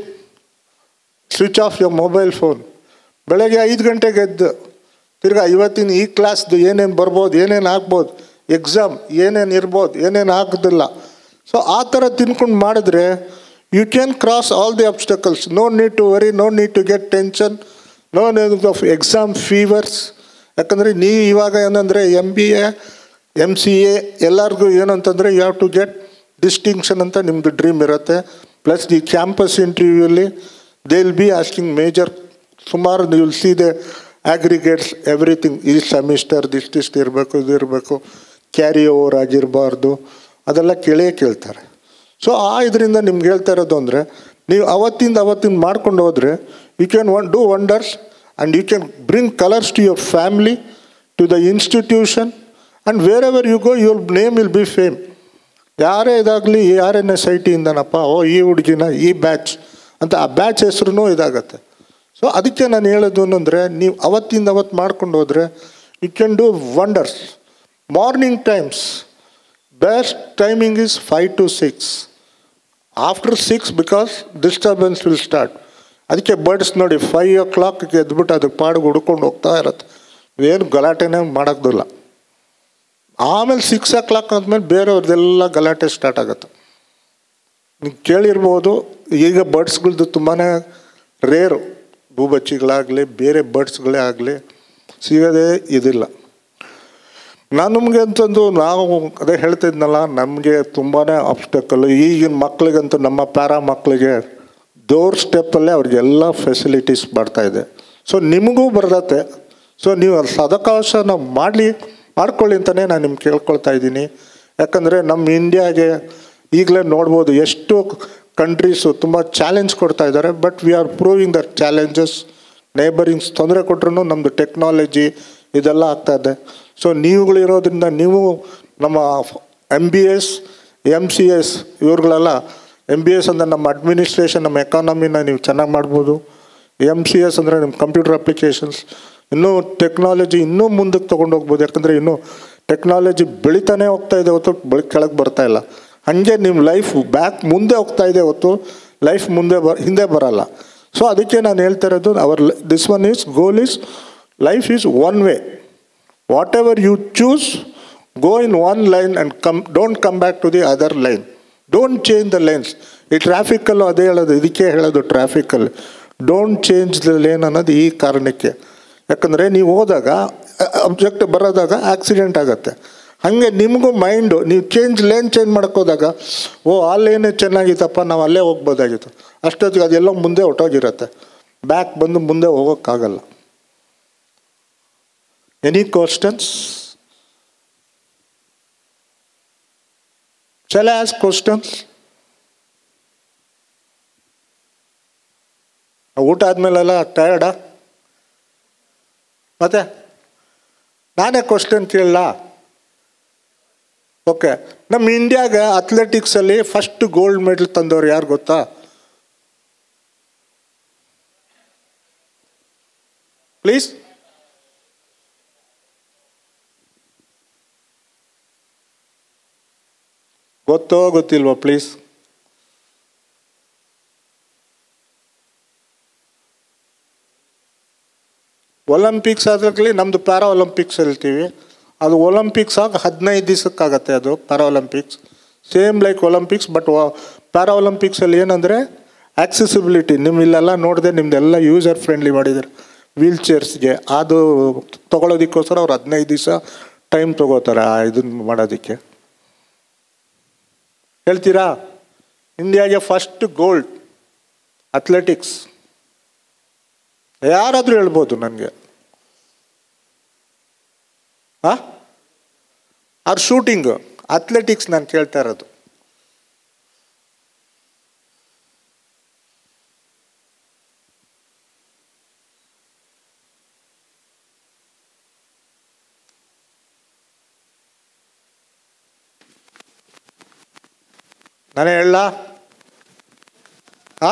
switch off your mobile phone ಬೆಳಗ್ಗೆ ಐದು ಗಂಟೆಗೆ ಎದ್ದು ತಿರ್ಗಾ ಇವತ್ತಿನ ಈ ಕ್ಲಾಸ್ದು ಏನೇನು ಬರ್ಬೋದು ಏನೇನು ಆಗ್ಬೋದು ಎಕ್ಸಾಮ್ ಏನೇನು ಇರ್ಬೋದು ಏನೇನು ಆಗೋದಿಲ್ಲ ಸೊ ಆ ಥರ ತಿನ್ಕೊಂಡು ಮಾಡಿದ್ರೆ you can cross all the obstacles no need to worry no need to get tension no need of exam fevers ಯಾಕಂದರೆ ನೀವು ಇವಾಗ ಏನಂದರೆ M B A M C A ಎಲ್ಲರಿಗೂ ಏನಂತಂದರೆ you have to get distinction ಅಂತ ನಿಮ್ಮದು dream ಇರುತ್ತೆ plus ಈ ಕ್ಯಾಂಪಸ್ ಇಂಟರ್ವ್ಯೂಲಿ they will be asking major ಸುಮಾರು ನೀವು will see the aggregates everything ಈ ಸೆಮಿಸ್ಟರ್ ಇಷ್ಟಿಷ್ಟು ಇರಬೇಕು ಇದು ಇರಬೇಕು ಕ್ಯಾರಿ ಓವರ್ ಆಗಿರಬಾರ್ದು ಅದೆಲ್ಲ ಕೇಳೇ ಕೇಳ್ತಾರೆ ಸೊ ಆ ಇದರಿಂದ ನಿಮ್ಗೆ ಹೇಳ್ತಾ ಇರೋದು ಅಂದರೆ ನೀವು ಅವತ್ತಿಂದ ಅವತ್ತಿಂದ ಮಾಡ್ಕೊಂಡು ಹೋದರೆ you can one do wonders and you can bring colours to your family to the institution and wherever you go your name will be fame ಯಾರೇ ಇದಾಗಲಿ ಯಾರ್ ಎನ್ ಎಸ್ ಐ ಟಿಯಿಂದನಪ್ಪ ಓ ಈ ಹುಡುಗಿನ ಈ ಬ್ಯಾಚ್ ಅಂತ ಆ ಬ್ಯಾಚ್ ಹೆಸ್ರು ಇದಾಗತ್ತೆ ಸೊ ಅದಕ್ಕೆ ನಾನು ಹೇಳೋದು ಅಂದರೆ ನೀವು ಅವತ್ತಿಂದ ಅವತ್ತು ಮಾಡ್ಕೊಂಡು ಹೋದರೆ you can do wonders morning times best timing is five to six after six because disturbance will start ಅದಕ್ಕೆ ಬರ್ಡ್ಸ್ ನೋಡಿ ಫೈವ್ ಓ ಕ್ಲಾಕ್ಗೆ ಎದ್ಬಿಟ್ಟು ಅದಕ್ಕೆ ಪಾಡಿಗೆ ಹುಡ್ಕೊಂಡು ಹೋಗ್ತಾ ಇರತ್ತೆ ಏನು ಗಲಾಟೆನೇ ಮಾಡೋದಿಲ್ಲ ಆಮೇಲೆ ಸಿಕ್ಸ್ ಓ ಕ್ಲಾಕ್ ಆದಮೇಲೆ ಬೇರೆಯವ್ರದ್ದೆಲ್ಲ ಗಲಾಟೆ ಸ್ಟಾರ್ಟ್ ಆಗುತ್ತೆ ನೀವು ಕೇಳಿರ್ಬೋದು ಈಗ ಬರ್ಡ್ಸ್ಗಳದ್ದು ತುಂಬಾ ರೇರು ಬೂಬಚ್ಚಿಗಳಾಗಲಿ ಬೇರೆ ಬರ್ಡ್ಸ್ಗಳೇ ಆಗಲಿ ಸಿಗೋದೇ ಇದಿಲ್ಲ ನಾನು ನಮಗೆ ಅಂತಂದು ನಾವು ಅದೇ ಹೇಳ್ತಿದ್ನಲ್ಲ ನಮಗೆ ತುಂಬಾ ಆಬ್ಸ್ಟಕಲ್ ಈಗಿನ ಮಕ್ಳಿಗಂತೂ ನಮ್ಮ ಪ್ಯಾರಾ ಮಕ್ಕಳಿಗೆ ಡೋರ್ ಸ್ಟೆಪ್ಪಲ್ಲೇ ಅವ್ರಿಗೆಲ್ಲ ಫೆಸಿಲಿಟೀಸ್ ಬರ್ತಾಯಿದೆ ಸೊ ನಿಮಗೂ ಬರ್ತತೆ ಸೊ ನೀವು ಅದು ಸದವಕಾಶ ಮಾಡಲಿ ಮಾಡ್ಕೊಳ್ಳಿ ಅಂತಲೇ ನಾನು ನಿಮ್ಗೆ ಕೇಳ್ಕೊಳ್ತಾ ಇದ್ದೀನಿ ಯಾಕಂದರೆ ನಮ್ಮ ಇಂಡಿಯಾಗೆ ಈಗಲೇ ನೋಡ್ಬೋದು ಎಷ್ಟು ಕಂಟ್ರೀಸು ತುಂಬ ಚಾಲೆಂಜ್ ಕೊಡ್ತಾ ಇದ್ದಾರೆ but we are proving their challenges neighbourings ತೊಂದರೆ ಕೊಟ್ರು ನಮ್ಮದು ಟೆಕ್ನಾಲಜಿ ಇದೆಲ್ಲ ಆಗ್ತಾ ಇದೆ ಸೊ ನೀವುಗಳಿರೋದ್ರಿಂದ ನೀವು ನಮ್ಮ M B S M C S ಇವ್ರುಗಳೆಲ್ಲ ಎಮ್ ಬಿ ಎಸ್ ಅಂದರೆ ನಮ್ಮ ಅಡ್ಮಿನಿಸ್ಟ್ರೇಷನ್ ನಮ್ಮ ಎಕಾನಮಿನ ನೀವು ಚೆನ್ನಾಗಿ ಮಾಡ್ಬೋದು ಎಮ್ ಸಿ ಎಸ್ ಅಂದರೆ ನಿಮ್ಮ ಕಂಪ್ಯೂಟರ್ ಅಪ್ಲಿಕೇಶನ್ಸ್ ಇನ್ನೂ ಟೆಕ್ನಾಲಜಿ ಇನ್ನೂ ಮುಂದಕ್ಕೆ ತೊಗೊಂಡು ಹೋಗ್ಬೋದು ಯಾಕಂದರೆ ಇನ್ನೂ ಟೆಕ್ನಾಲಜಿ ಬೆಳಿತಾನೆ ಹೋಗ್ತಾ ಇದೆ ಹೊತ್ತು ಬೆಳಿ ಕೆಳಗೆ ಬರ್ತಾ ಇಲ್ಲ ಹಾಗೆ ನಿಮ್ಮ ಲೈಫ್ ಬ್ಯಾಕ್ ಮುಂದೆ ಹೋಗ್ತಾ ಇದೆ ಹೊತ್ತು ಲೈಫ್ ಮುಂದೆ ಬ ಹಿಂದೆ ಬರಲ್ಲ ಸೊ ಅದಕ್ಕೆ ನಾನು ಹೇಳ್ತಾ ಇರೋದು our this one is goal is life is one way whatever you choose go in one line and come don't come back to the other line don't change the lines ಈ ಟ್ರಾಫಿಕಲ್ಲೂ ಅದೇ ಹೇಳೋದು ಇದಕ್ಕೆ ಹೇಳೋದು ಟ್ರಾಫಿಕಲ್ಲಿ don't change the lane ಅನ್ನೋದು ಈ ಕಾರಣಕ್ಕೆ ಯಾಕಂದರೆ ನೀವು ಹೋದಾಗ ಅಬ್ಜೆಕ್ಟ್ ಬರೋದಾಗ ಆಕ್ಸಿಡೆಂಟ್ ಆಗುತ್ತೆ ಹಾಗೆ ನಿಮಗೂ ಮೈಂಡು ನೀವು ಚೇಂಜ್ ಲೇನ್ ಚೇಂಜ್ ಹೋದಾಗ ಓ ಆ ಲೇನೇ ಚೆನ್ನಾಗಿತ್ತಪ್ಪ ನಾವು ಅಲ್ಲೇ ಹೋಗ್ಬೋದಾಗಿತ್ತು ಅಷ್ಟೊತ್ತಿಗೆ ಅದೆಲ್ಲ ಮುಂದೆ ಹೊಟ್ಟೋಗಿರುತ್ತೆ ಬ್ಯಾಕ್ ಬಂದು ಮುಂದೆ ಹೋಗೋಕ್ಕಾಗಲ್ಲ any questions Shall I ask questions? ಊಟ ಆದಮೇಲೆಲ್ಲ ಟಯರ್ಡಾ ಮತ್ತೆ ನಾನೇ ಕ್ವಶನ್ ಕೇಳಲ್ಲ ಓಕೆ ನಮ್ಮ ಇಂಡಿಯಾಗೆ ಅಥ್ಲೆಟಿಕ್ಸಲ್ಲಿ ಫಸ್ಟ್ ಗೋಲ್ಡ್ ಮೆಡಲ್ ತಂದವ್ರು ಯಾರು ಗೊತ್ತಾ ಪ್ಲೀಸ್ ಗೊತ್ತೋ ಗೊತ್ತಿಲ್ವೋ ಪ್ಲೀಸ್ ಒಲಿಂಪಿಕ್ಸ್ ಆದಾಗಲಿ ನಮ್ಮದು ಪ್ಯಾರಾ ಒಲಿಂಪಿಕ್ಸ್ ಹೇಳ್ತೀವಿ ಅದು ಒಲಿಂಪಿಕ್ಸ್ ಆಗಿ ಹದಿನೈದು ದಿವಸಕ್ಕಾಗತ್ತೆ ಅದು para Olympics same like Olympics but ಪ್ಯಾರಾ ಒಲಿಂಪಿಕ್ಸಲ್ಲಿ ಏನಂದರೆ ಆಕ್ಸೆಸಿಬಿಲಿಟಿ ನಿಮ್ಮ ಇಲ್ಲೆಲ್ಲ ನೋಡಿದೆ ನಿಮ್ದೆಲ್ಲ ಯೂಸರ್ ಫ್ರೆಂಡ್ಲಿ ಮಾಡಿದ್ದಾರೆ ವೀಲ್ ಚೇರ್ಸ್ಗೆ ಅದು ತೊಗೊಳೋದಕ್ಕೋಸ್ಕರ ಅವ್ರು ಹದಿನೈದು ದಿವಸ ಟೈಮ್ ತೊಗೋತಾರೆ ಆ ಇದನ್ನ ಮಾಡೋದಕ್ಕೆ ಹೇಳ್ತೀರಾ ಇಂಡಿಯಾಗೆ ಫಸ್ಟ್ ಗೋಲ್ಡ್ ಅಥ್ಲೆಟಿಕ್ಸ್ ಯಾರಾದರೂ ಹೇಳ್ಬೋದು ನನಗೆ ಆ ಅವ್ರ ಶೂಟಿಂಗು ಅಥ್ಲೆಟಿಕ್ಸ್ ನಾನು ಕೇಳ್ತಾ ಇರೋದು ನಾನೇ ಹೇಳ ಆ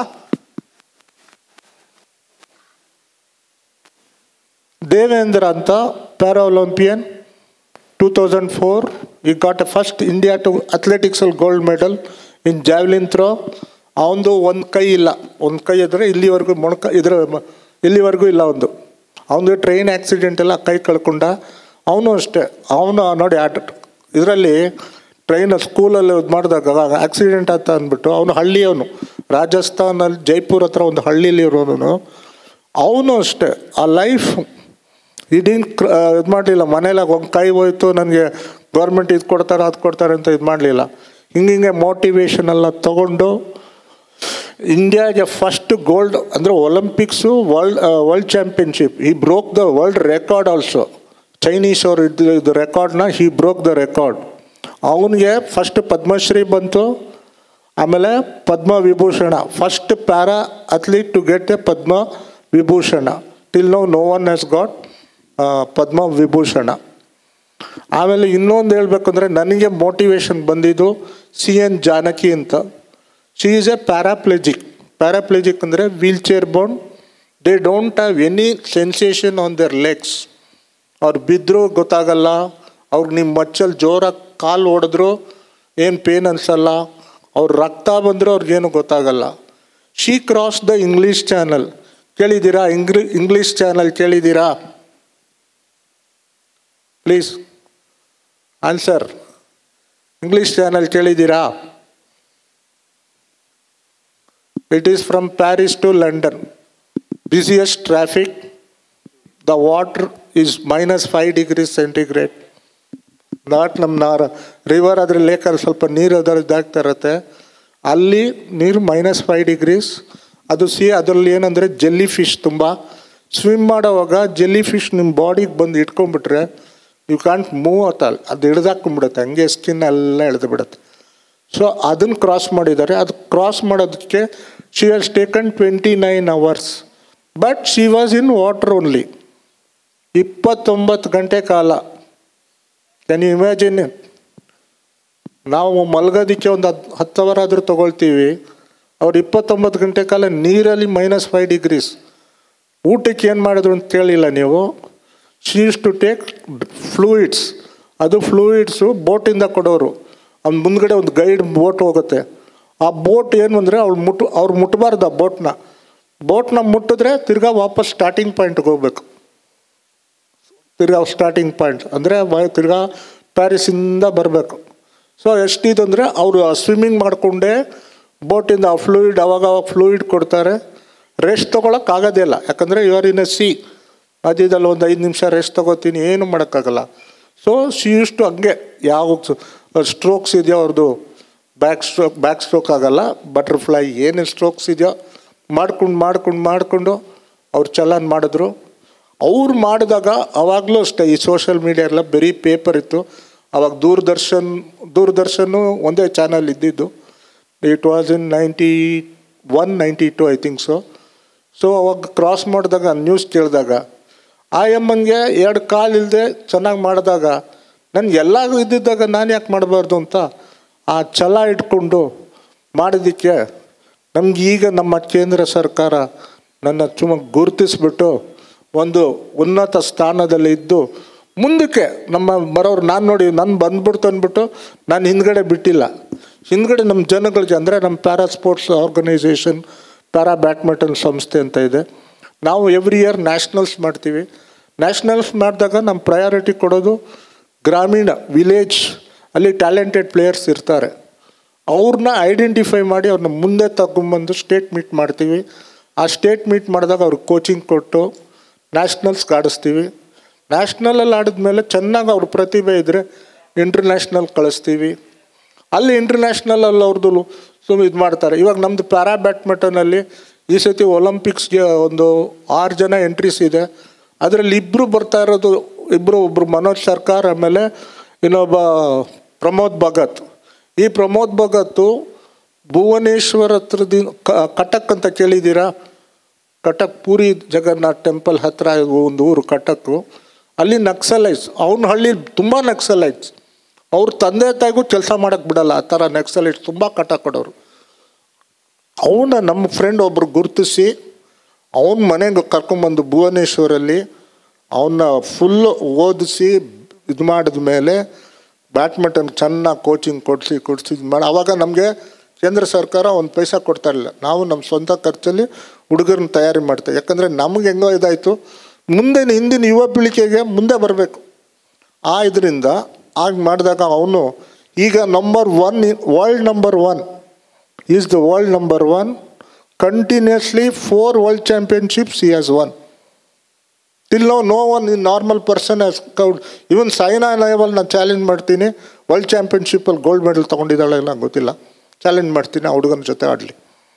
ದೇವೇಂದ್ರ ಅಂತ para Olympian two thousand four he got a first India to ಅಥ್ಲೆಟಿಕ್ಸಲ್ಲಿ gold medal in javelin throw ಅವನದು ಒಂದು ಕೈ ಇಲ್ಲ ಒಂದು ಕೈ ಇದ್ರೆ ಇಲ್ಲಿವರೆಗೂ ಮೊಣಕ ಇದ್ರ ಮ- ಇಲ್ಲಿವರೆಗೂ ಇಲ್ಲ ಒಂದು ಅವನದು ಟ್ರೈನ್ ಆಕ್ಸಿಡೆಂಟ್ ಎಲ್ಲ ಕೈ ಕಳ್ಕೊಂಡ ಅವನು ಅಷ್ಟೇ ಅವನು ನೋಡಿ ಆಟ ಇದರಲ್ಲಿ ಟ್ರೈನ್ ಸ್ಕೂಲಲ್ಲಿ ಇದು ಮಾಡಿದಾಗ ಆಕ್ಸಿಡೆಂಟ್ ಆತ ಅಂದ್ಬಿಟ್ಟು ಅವನು ಹಳ್ಳಿಯವನು ರಾಜಸ್ಥಾನಲ್ಲಿ ಜೈಪುರ್ ಹತ್ರ ಒಂದು ಹಳ್ಳಿಲಿ ಇರೋನು ಅವನು ಅಷ್ಟೇ ಆ ಲೈಫ್ ಇದೀನ್ ಇದು ಮಾಡಲಿಲ್ಲ ಮನೇಲಾಗ ಒಂದು ಕೈ ಹೋಯ್ತು ನನಗೆ ಗೌರ್ಮೆಂಟ್ ಇದು ಕೊಡ್ತಾರೆ ಅದು ಕೊಡ್ತಾರೆ ಅಂತ ಇದು ಮಾಡಲಿಲ್ಲ ಹಿಂಗಿಂಗೆ ಮೋಟಿವೇಶನ್ ಎಲ್ಲ ತಗೊಂಡು ಇಂಡಿಯಾಗೆ ಫಸ್ಟ್ ಗೋಲ್ಡ್ ಅಂದರೆ Olympics world world championship he broke the world record also Chinese ಅವ್ರು ಇದ್ದು ಇದು ರೆಕಾರ್ಡ್ನ ಹಿ ಬ್ರೋಕ್ ದ ರೆಕಾರ್ಡ್ ಅವನಿಗೆ ಫಸ್ಟ್ ಪದ್ಮಶ್ರೀ ಬಂತು ಆಮೇಲೆ Padma Vibhushan first para athlete to get a Padma Vibhushan till no no one has got Padma Vibhushan ಆಮೇಲೆ ಇನ್ನೊಂದು ಹೇಳ್ಬೇಕಂದ್ರೆ ನನಗೆ ಮೋಟಿವೇಶನ್ ಬಂದಿದ್ದು ಸಿ ಎನ್ ಜಾನಕಿ ಅಂತ she is a paraplegic paraplegic ಅಂದರೆ wheelchair bound they don't have any sensation on their legs ಅವ್ರು ಬಿದ್ದರೂ ಗೊತ್ತಾಗಲ್ಲ ಅವ್ರಿಗೆ ನಿಮ್ಮ ಮಚ್ಚಲ್ಲಿ ಜೋರಾಗಿ ಕಾಲು ಹೊಡೆದ್ರು ಏನು ಪೇನ್ ಅನಿಸಲ್ಲ ಅವ್ರ ರಕ್ತ ಬಂದರೂ ಅವ್ರಿಗೇನು ಗೊತ್ತಾಗಲ್ಲ she cross the English Channel ಕೇಳಿದ್ದೀರಾ ಇಂಗ್ಲಿ ಇಂಗ್ಲೀಷ್ ಚಾನಲ್ ಕೇಳಿದ್ದೀರಾ ಪ್ಲೀಸ್ ಆನ್ಸರ್ ಇಂಗ್ಲೀಷ್ ಚಾನಲ್ ಕೇಳಿದ್ದೀರಾ it is from Paris to London busiest traffic the water is minus five degrees centigrade not ನಮ್ಮ ನಾರ ರಿವರ್ ಅದ್ರ ಲೇಕಲ್ಲಿ ಸ್ವಲ್ಪ ನೀರು ಅದರ ಇದಾಗ್ತಾ ಇರುತ್ತೆ ಅಲ್ಲಿ ನೀರು ಮೈನಸ್ ಫೈವ್ ಡಿಗ್ರೀಸ್ ಅದು ಸಿ ಅದರಲ್ಲಿ ಏನಂದರೆ ಜೆಲ್ಲಿ ಫಿಶ್ ತುಂಬ ಸ್ವಿಮ್ ಮಾಡೋವಾಗ ಜೆಲ್ಲಿ ಫಿಶ್ ನಿಮ್ಮ ಬಾಡಿಗೆ ಬಂದು ಇಟ್ಕೊಂಡ್ಬಿಟ್ರೆ ಯು ಕಾಂಟ್ ಮೂವ್ ಅಲ್ ಅದು ಹಿಡ್ದಾಕೊಂಡ್ಬಿಡುತ್ತೆ ಹಂಗೆ ಸ್ಕಿನ್ ಎಲ್ಲ ಎಳೆದು ಬಿಡುತ್ತೆ ಸೊ ಅದನ್ನು ಕ್ರಾಸ್ ಮಾಡಿದ್ದಾರೆ ಅದು ಕ್ರಾಸ್ ಮಾಡೋದಕ್ಕೆ she has taken twenty nine hours but she was in water only ಇಪ್ಪತ್ತೊಂಬತ್ತು ಗಂಟೆ ಕಾಲ ಕ್ಯಾನ್ ಯು ಇಮ್ಯಾಜಿನ್ ನಾವು ಮಲಗೋದಕ್ಕೆ ಒಂದು ಹತ್ತು ಹತ್ತು ಅವರ್ ಆದರೂ ತೊಗೊಳ್ತೀವಿ ಅವ್ರು ಇಪ್ಪತ್ತೊಂಬತ್ತು ಗಂಟೆ ಕಾಲ ನೀರಲ್ಲಿ ಮೈನಸ್ ಫೈವ್ ಡಿಗ್ರೀಸ್ ಊಟಕ್ಕೆ ಏನು ಮಾಡಿದ್ರು ಅಂತ ಕೇಳಿಲ್ಲ ನೀವು ಶೀಸ್ ಟು ಟೇಕ್ ಫ್ಲೂಯಿಡ್ಸ್ ಅದು ಫ್ಲೂಯಿಡ್ಸು ಬೋಟಿಂದ ಕೊಡೋರು ಅವ್ನ ಮುಂದ್ಗಡೆ ಒಂದು ಗೈಡ್ ಬೋಟ್ ಹೋಗುತ್ತೆ ಆ ಬೋಟ್ ಏನು ಅಂದರೆ ಅವ್ಳು ಮುಟ್ಟು ಅವ್ರು ಮುಟ್ಟಬಾರ್ದು ಆ ಬೋಟ್ನ ಬೋಟ್ನ ಮುಟ್ಟಿದ್ರೆ ತಿರ್ಗಾ ವಾಪಸ್ ಸ್ಟಾರ್ಟಿಂಗ್ ಪಾಯಿಂಟ್ಗೆ ಹೋಗ್ಬೇಕು ತಿರ್ಗಾ ಸ್ಟಾರ್ಟಿಂಗ್ ಪಾಯಿಂಟ್ ಅಂದರೆ ತಿರ್ಗಾ ಪ್ಯಾರಿಸಿಂದ ಬರಬೇಕು ಸೊ ಎಷ್ಟಿದು ಅಂದರೆ ಅವರು ಸ್ವಿಮ್ಮಿಂಗ್ ಮಾಡಿಕೊಂಡೇ ಬೋಟಿಂದ ಆ ಫ್ಲೂಯಿಡ್ ಅವಾಗ ಅವಾಗ ಫ್ಲೂಯಿಡ್ ಕೊಡ್ತಾರೆ ರೆಸ್ಟ್ ತೊಗೊಳಕ್ಕೆ ಆಗೋದೇ ಇಲ್ಲ ಯಾಕಂದರೆ you are in a sea ಮಧ್ಯದಲ್ಲಿ ಒಂದು ಐದು ನಿಮಿಷ ರೆಸ್ಟ್ ತೊಗೋತೀನಿ ಏನು ಮಾಡೋಕ್ಕಾಗಲ್ಲ ಸೊ ಸಿ ಇಷ್ಟು ಹಂಗೆ ಯಾವ ಸ್ಟ್ರೋಕ್ಸ್ ಇದೆಯೋ ಅವ್ರದ್ದು ಬ್ಯಾಕ್ ಸ್ಟ್ರೋಕ್ ಬ್ಯಾಕ್ ಸ್ಟ್ರೋಕ್ ಆಗಲ್ಲ ಬಟರ್ಫ್ಲೈ ಏನೇನು ಸ್ಟ್ರೋಕ್ಸ್ ಇದೆಯೋ ಮಾಡ್ಕೊಂಡು ಮಾಡ್ಕೊಂಡು ಮಾಡಿಕೊಂಡು ಅವ್ರು ಚಲನ್ ಮಾಡಿದ್ರು ಅವ್ರು ಮಾಡಿದಾಗ ಅವಾಗಲೂ ಅಷ್ಟೇ ಈ ಸೋಷಿಯಲ್ ಮೀಡಿಯಾ ಎಲ್ಲ ಬರೀ ಪೇಪರ್ ಇತ್ತು ಅವಾಗ ದೂರದರ್ಶನ್ ದೂರದರ್ಶನು ಒಂದೇ ಚಾನಲ್ ಇದ್ದಿದ್ದು it was in ninety one ninety two I think so so ಅವಾಗ ಕ್ರಾಸ್ ಮಾಡಿದಾಗ ನ್ಯೂಸ್ ಕೇಳಿದಾಗ ಆ ಎಮ್ಮನ್ಗೆ ಎರಡು ಕಾಲು ಇಲ್ಲದೆ ಚೆನ್ನಾಗಿ ಮಾಡಿದಾಗ ನನಗೆ ಎಲ್ಲ ಇದ್ದಿದ್ದಾಗ ನಾನು ಯಾಕೆ ಮಾಡಬಾರ್ದು ಅಂತ ಆ ಛಲ ಇಟ್ಕೊಂಡು ಮಾಡಿದ್ದಕ್ಕೆ ನಮ್ಗೆ ಈಗ ನಮ್ಮ ಕೇಂದ್ರ ಸರ್ಕಾರ ನನ್ನ ಚುಮ್ಮ ಗುರುತಿಸ್ಬಿಟ್ಟು ಒಂದು ಉನ್ನತ ಸ್ಥಾನದಲ್ಲಿ ಇದ್ದು ಮುಂದಕ್ಕೆ ನಮ್ಮ ಬರೋರು ನಾನು ನೋಡಿ ನಾನು ಬಂದ್ಬಿಡ್ತು ಅಂದ್ಬಿಟ್ಟು ನಾನು ಹಿಂದ್ಗಡೆ ಬಿಟ್ಟಿಲ್ಲ ಹಿಂದ್ಗಡೆ ನಮ್ಮ ಜನಗಳಿಗೆ ಅಂದರೆ ನಮ್ಮ para sports organisation para badminton ಸಂಸ್ಥೆ ಅಂತ ಇದೆ ನಾವು ಎವ್ರಿ ಇಯರ್ ನ್ಯಾಷನಲ್ಸ್ ಮಾಡ್ತೀವಿ ನ್ಯಾಷನಲ್ಸ್ ಮಾಡಿದಾಗ ನಮ್ಮ ಪ್ರಯಾರಿಟಿ ಕೊಡೋದು ಗ್ರಾಮೀಣ ವಿಲೇಜ್ ಅಲ್ಲಿ ಟ್ಯಾಲೆಂಟೆಡ್ ಪ್ಲೇಯರ್ಸ್ ಇರ್ತಾರೆ ಅವ್ರನ್ನ ಐಡೆಂಟಿಫೈ ಮಾಡಿ ಅವ್ರನ್ನ ಮುಂದೆ ತಗೊಂಬಂದು ಸ್ಟೇಟ್ ಮೀಟ್ ಮಾಡ್ತೀವಿ ಆ ಸ್ಟೇಟ್ ಮೀಟ್ ಮಾಡಿದಾಗ ಅವ್ರಿಗೆ ಕೋಚಿಂಗ್ ಕೊಟ್ಟು ನ್ಯಾಷನಲ್ಸ್ಗೆ ಆಡಿಸ್ತೀವಿ ನ್ಯಾಷನಲಲ್ಲಿ ಆಡಿದ್ಮೇಲೆ ಚೆನ್ನಾಗಿ ಅವ್ರ ಪ್ರತಿಭೆ ಇದ್ದರೆ ಇಂಟರ್ನ್ಯಾಷನಲ್ ಕಳಿಸ್ತೀವಿ ಅಲ್ಲಿ ಇಂಟರ್ನ್ಯಾಷನಲಲ್ಲಿ ಅವ್ರದ್ದು ಸುಮ್ ಇದು ಮಾಡ್ತಾರೆ ಇವಾಗ ನಮ್ಮದು ಪ್ಯಾರಾ ಬ್ಯಾಡ್ಮಿಂಟನಲ್ಲಿ ಈ ಸತಿ ಒಲಿಂಪಿಕ್ಸ್ಗೆ ಒಂದು ಆರು ಜನ ಎಂಟ್ರೀಸ್ ಇದೆ ಅದರಲ್ಲಿ ಇಬ್ಬರು ಬರ್ತಾ ಇರೋದು ಇಬ್ಬರು ಒಬ್ಬರು ಮನೋಜ್ ಸರ್ಕಾರ್ ಆಮೇಲೆ ಇನ್ನೊಬ್ಬ ಪ್ರಮೋದ್ ಭಗತ್ ಈ ಪ್ರಮೋದ್ ಭಗತ್ತು ಭುವನೇಶ್ವರ್ ಹತ್ರದಿಂದ ಕ- ಕಟಕ್ ಅಂತ ಕೇಳಿದ್ದೀರಾ ಕಟಕ್ ಪೂರಿ ಜಗನ್ನಾಥ್ ಟೆಂಪಲ್ ಹತ್ರ ಒಂದು ಊರು ಕಟಕ್ಕು ಅಲ್ಲಿ ನಕ್ಸಲೈಟ್ಸ್ ಅವನ ಹಳ್ಳಿ ತುಂಬ ನಕ್ಸಲೈಟ್ಸ್ ಅವ್ರ ತಂದೆ ತಾಯಿಗೂ ಕೆಲಸ ಮಾಡೋಕ್ಕೆ ಬಿಡಲ್ಲ ಆ ಥರ ನಕ್ಸಲೈಟ್ಸ್ ತುಂಬ ಕಟ ಕೊಡೋರು ಅವನ ನಮ್ಮ ಫ್ರೆಂಡ್ ಒಬ್ರು ಗುರುತಿಸಿ ಅವನ ಮನೆಗೆ ಕರ್ಕೊಂಬಂದು ಭುವನೇಶ್ವರಲ್ಲಿ ಅವನ್ನ ಫುಲ್ಲು ಓದಿಸಿ ಇದು ಮಾಡಿದ ಮೇಲೆ ಬ್ಯಾಡ್ಮಿಂಟನ್ ಚೆನ್ನಾಗಿ ಕೋಚಿಂಗ್ ಕೊಡಿಸಿ ಕೊಡಿಸಿ ಇದು ಮಾಡಿ ಆವಾಗ ನಮಗೆ ಕೇಂದ್ರ ಸರ್ಕಾರ ಒಂದು ಪೈಸಾ ಕೊಡ್ತಾ ಇರಲಿಲ್ಲ ನಾವು ನಮ್ಮ ಸ್ವಂತ ಖರ್ಚಲ್ಲಿ ಹುಡುಗರನ್ನ ತಯಾರಿ ಮಾಡ್ತೇವೆ ಯಾಕಂದರೆ ನಮಗೆ ಹೆಂಗೋ ಇದಾಯಿತು ಮುಂದೆ ಹಿಂದಿನ ಯುವ ಪೀಳಿಗೆಗೆ ಮುಂದೆ ಬರಬೇಕು ಆ ಇದರಿಂದ ಆಗ ಮಾಡಿದಾಗ ಅವನು ಈಗ number one world number one is the world number one continuously four world championships he has won till no no one in normal person has could even Saina level ನಾನು ಚಾಲೆಂಜ್ ಮಾಡ್ತೀನಿ ವರ್ಲ್ಡ್ ಚಾಂಪಿಯನ್ಶಿಪ್ಪಲ್ಲಿ ಗೋಲ್ಡ್ ಮೆಡಲ್ ತೊಗೊಂಡಿದ್ದಾಳೆ ಇಲ್ಲ ಗೊತ್ತಿಲ್ಲ challenge ಮಾಡ್ತೀನಿ ಆ ಹುಡುಗನ ಜೊತೆ ಆಡಲಿ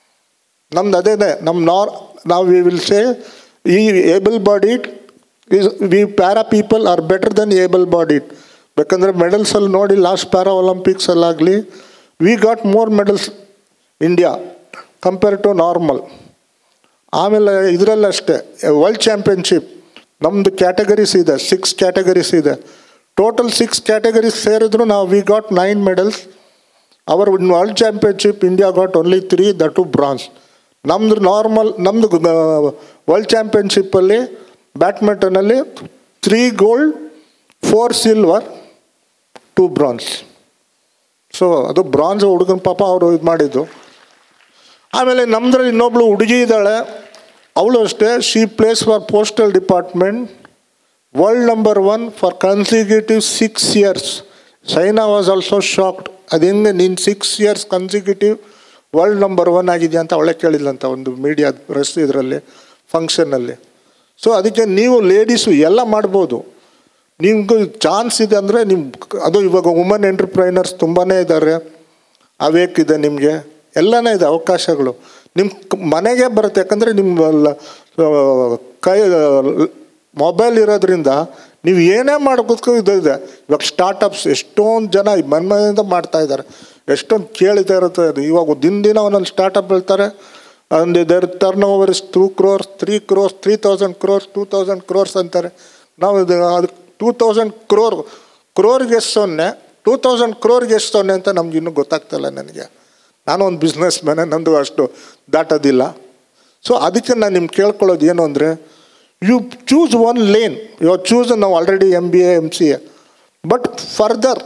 ನಮ್ದು ಅದೇನೆ ನಮ್ಮ ನಾರ್ ನಾವು ವಿ ವಿಲ್ ಸೇ ಈ able bodied is we para people are better than able bodied ಬೇಕಂದರೆ ಮೆಡಲ್ಸಲ್ಲಿ ನೋಡಿ ಲಾಸ್ಟ್ ಪ್ಯಾರಾ ಒಲಿಂಪಿಕ್ಸಲ್ಲಾಗಲಿ we got more medals India compare to normal ಆಮೇಲೆ ಇದರಲ್ಲಷ್ಟೇ ವರ್ಲ್ಡ್ ಚಾಂಪಿಯನ್ಶಿಪ್ ನಮ್ಮದು ಕ್ಯಾಟಗರೀಸ್ ಇದೆ ಸಿಕ್ಸ್ ಕ್ಯಾಟಗರೀಸ್ ಇದೆ ಟೋಟಲ್ ಸಿಕ್ಸ್ ಕ್ಯಾಟಗರೀಸ್ ಸೇರಿದ್ರು ನಾವು we got nine medals our world championship India got only three the two bronze ನಮ್ಮದು ನಾರ್ಮಲ್ ನಮ್ಮದು world ಚಾಂಪಿಯನ್ಶಿಪ್ಪಲ್ಲಿ ಬ್ಯಾಡ್ಮಿಂಟನಲ್ಲಿ three gold four silver two bronze so ಅದು ಬ್ರಾನ್ಸ್ ಹುಡುಗನ ಪಾಪ ಅವರು ಇದು ಮಾಡಿದ್ದು ಆಮೇಲೆ ನಮ್ಮದ್ರಲ್ಲಿ ಇನ್ನೊಬ್ಳು ಹುಡುಗಿ ಇದ್ದಾಳೆ ಅವಳು ಅಷ್ಟೇ she plays for postal department world number one for consecutive six years Saina was also shocked ಅದು ಹೆಂಗೆ ನೀನು six years consecutive world number one ಆಗಿದೆಯಾ ಅಂತ ಅವಳೆ ಕೇಳಿಲ್ಲಂತ ಒಂದು ಮೀಡಿಯಾ ಪ್ರೆಸ್ ಇದರಲ್ಲಿ ಫಂಕ್ಷನ್ನಲ್ಲಿ ಸೊ ಅದಕ್ಕೆ ನೀವು ಲೇಡೀಸು ಎಲ್ಲ ಮಾಡ್ಬೋದು ನಿಮ್ಗೆ ಚಾನ್ಸ್ ಇದೆ ಅಂದರೆ ನಿಮ್ಮ ಅದು ಇವಾಗ ವುಮನ್ ಎಂಟರ್ಪ್ರೈನರ್ಸ್ ತುಂಬಾ ಇದ್ದಾರೆ ಅವೇಕ್ ಇದೆ ನಿಮಗೆ ಎಲ್ಲನೇ ಇದೆ ಅವಕಾಶಗಳು ನಿಮ್ಮ ಕ- ಮನೆಗೆ ಬರುತ್ತೆ ಯಾಕಂದರೆ ನಿಮ್ಮ ಲ- ಆ, ಕೈ ಮೊಬೈಲ್ ಇರೋದ್ರಿಂದ ನೀವು ಏನೇ ಮಾಡೋದಕ್ಕೂ ಇದು ಇದೆ ಇವಾಗ ಸ್ಟಾರ್ಟಪ್ಸ್ ಎಷ್ಟೊಂದು ಜನ ಮನೆ ಮನೆಯಿಂದ ಮಾಡ್ತಾ ಇದ್ದಾರೆ ಎಷ್ಟೊಂದು ಕೇಳಿತಾ ಇರುತ್ತೆ ಅದು ಇವಾಗ ದಿನ ದಿನ ಒಂದೊಂದು ಸ್ಟಾರ್ಟಪ್ ಹೇಳ್ತಾರೆ ಒಂದು their turnover is two crores three crores three thousand crores two thousand crores ಅಂತಾರೆ ನಾವು ಇದು ಅದು ಟೂ ತೌಸಂಡ್ ಕ್ರೋರ್ ಕ್ರೋರ್ಗೆ ಎಷ್ಟು ಸೊನ್ನೆ ಟೂ ತೌಸಂಡ್ ಕ್ರೋರ್ಗೆ ಎಷ್ಟು ಸೊನ್ನೆ ಅಂತ ನಮ್ಗೆ ಇನ್ನೂ ಗೊತ್ತಾಗ್ತಿಲ್ಲ ನನಗೆ ನಾನು ಒಂದು ಬಿಸ್ನೆಸ್ ಮ್ಯಾನೆ ನಂದು ಅಷ್ಟು ದಾಟೋದಿಲ್ಲ ಸೊ ಅದಕ್ಕೆ ನಾನು ನಿಮ್ಗೆ ಕೇಳ್ಕೊಳ್ಳೋದು ಏನು ಅಂದರೆ you choose one lane you choose ನಾವು already M B A M C A but further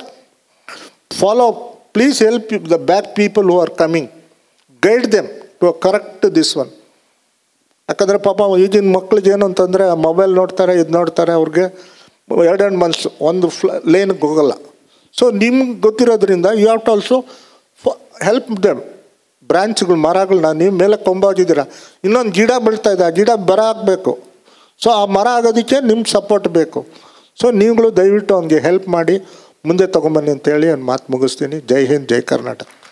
follow please help the back people who are coming guide them to correct this one ಯಾಕಂದರೆ ಪಾಪ ಈಗಿನ ಮಕ್ಳಿಗೆ ಏನು ಅಂತಂದರೆ ಮೊಬೈಲ್ ನೋಡ್ತಾರೆ ಇದು ನೋಡ್ತಾರೆ ಅವ್ರಿಗೆ ಎರಡೆರಡು ಮಂತ್ಸ್ ಒಂದು ಫ್ಲ ಲೇನ್ಗೆ ಹೋಗಲ್ಲ ಸೊ ನಿಮ್ಗೆ ಗೊತ್ತಿರೋದ್ರಿಂದ you have to also help them ಬ್ರ್ಯಾಂಚ್ಗಳು ಮರಗಳನ್ನ ನೀವು ಮೇಲೆ ಕೊಂಬೋಗಿದ್ದೀರ ಇನ್ನೊಂದು ಗಿಡ ಬೆಳ್ತಾ ಇದೆ ಆ ಗಿಡ ಬರ ಆಗಬೇಕು ಸೊ ಆ ಮರ ಆಗೋದಕ್ಕೆ ನಿಮ್ಮ ಸಪೋರ್ಟ್ ಬೇಕು ಸೊ ನೀವುಗಳು ದಯವಿಟ್ಟು ಅವ್ನಿಗೆ ಹೆಲ್ಪ್ ಮಾಡಿ ಮುಂದೆ ತೊಗೊಂಬನ್ನಿ ಅಂತೇಳಿ ಒಂದು ಮಾತು ಮುಗಿಸ್ತೀನಿ ಜೈ ಹಿಂದ್ ಜೈ ಕರ್ನಾಟಕ